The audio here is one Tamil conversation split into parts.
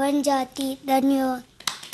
வஞ்சாத்தி தன்யோத்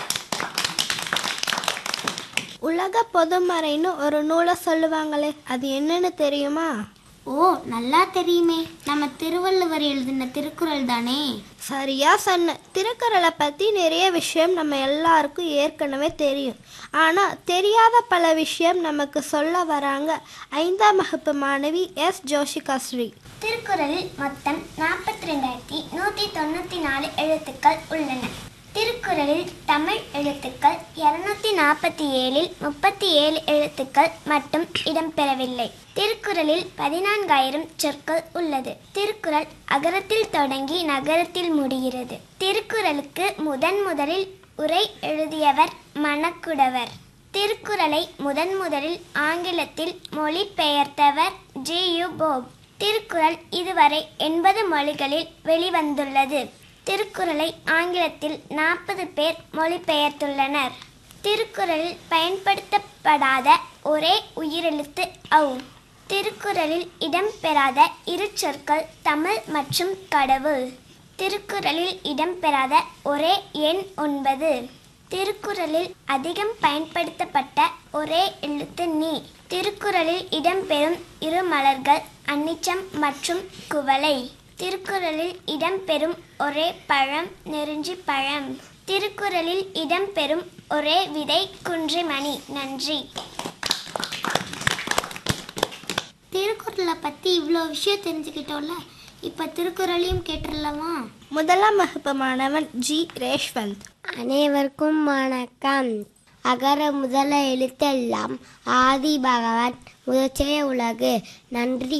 உலக பொதுமறைன்னு ஒரு நூலை சொல்லுவாங்களே அது என்னன்னு தெரியுமா ஓ நல்லா தெரியுமே நம்ம திருவள்ளுவர் எழுதின திருக்குறள் தானே சரியா சொன்ன திருக்குறளை பற்றி நிறைய விஷயம் நம்ம எல்லாருக்கும் ஏற்கனவே தெரியும் ஆனால் தெரியாத பல விஷயம் நமக்கு சொல்ல வராங்க ஐந்தாம் வகுப்பு மாணவி எஸ் ஜோஷிகா ஸ்ரீ திருக்குறளில் மொத்தம் நாற்பத்தி ரெண்டாயிரத்தி நூற்றி தொண்ணூற்றி நாலு எழுத்துக்கள் உள்ளன திருக்குறளில் தமிழ் எழுத்துக்கள் இருநூத்தி நாற்பத்தி ஏழில் முப்பத்தி ஏழு எழுத்துக்கள் மட்டும் இடம்பெறவில்லை திருக்குறளில் பதினான்காயிரம் சொற்கள் உள்ளது திருக்குறள் அகரத்தில் தொடங்கி நகரத்தில் முடிகிறது திருக்குறளுக்கு முதன் முதலில் உரை எழுதியவர் மணக்குடவர் திருக்குறளை முதன் முதலில் ஆங்கிலத்தில் மொழிபெயர்த்தவர் ஜி யு போப் திருக்குறள் இதுவரை எண்பது மொழிகளில் வெளிவந்துள்ளது திருக்குறளை ஆங்கிலத்தில் நாற்பது பேர் மொழிபெயர்த்துள்ளனர் திருக்குறளில் பயன்படுத்தப்படாத ஒரே உயிரெழுத்து ஔ திருக்குறளில் இடம்பெறாத இரு சொற்கள் தமிழ் மற்றும் கடவுள் திருக்குறளில் இடம்பெறாத ஒரே எண் ஒன்பது திருக்குறளில் அதிகம் பயன்படுத்தப்பட்ட ஒரே எழுத்து நீ திருக்குறளில் இடம்பெறும் இரு மலர்கள் அன்னிச்சம் மற்றும் குவளை திருக்குறளில் இடம்பெறும் ஒரே பழம் நெருஞ்சி பழம் திருக்குறளில் இடம்பெறும் ஒரே விதை குன்றிமணி நன்றி திருக்குறளை பற்றி இவ்வளோ விஷயம் தெரிஞ்சுக்கிட்டோம்ல இப்போ திருக்குறளையும் கேட்டுடலாமா முதலாம் வகுப்பு மாணவன் ஜி ரேஷ்வந்த் அனைவருக்கும் வணக்கம் அகர முதல எழுத்தெல்லாம் ஆதி பகவான் முதற்றே உலகு நன்றி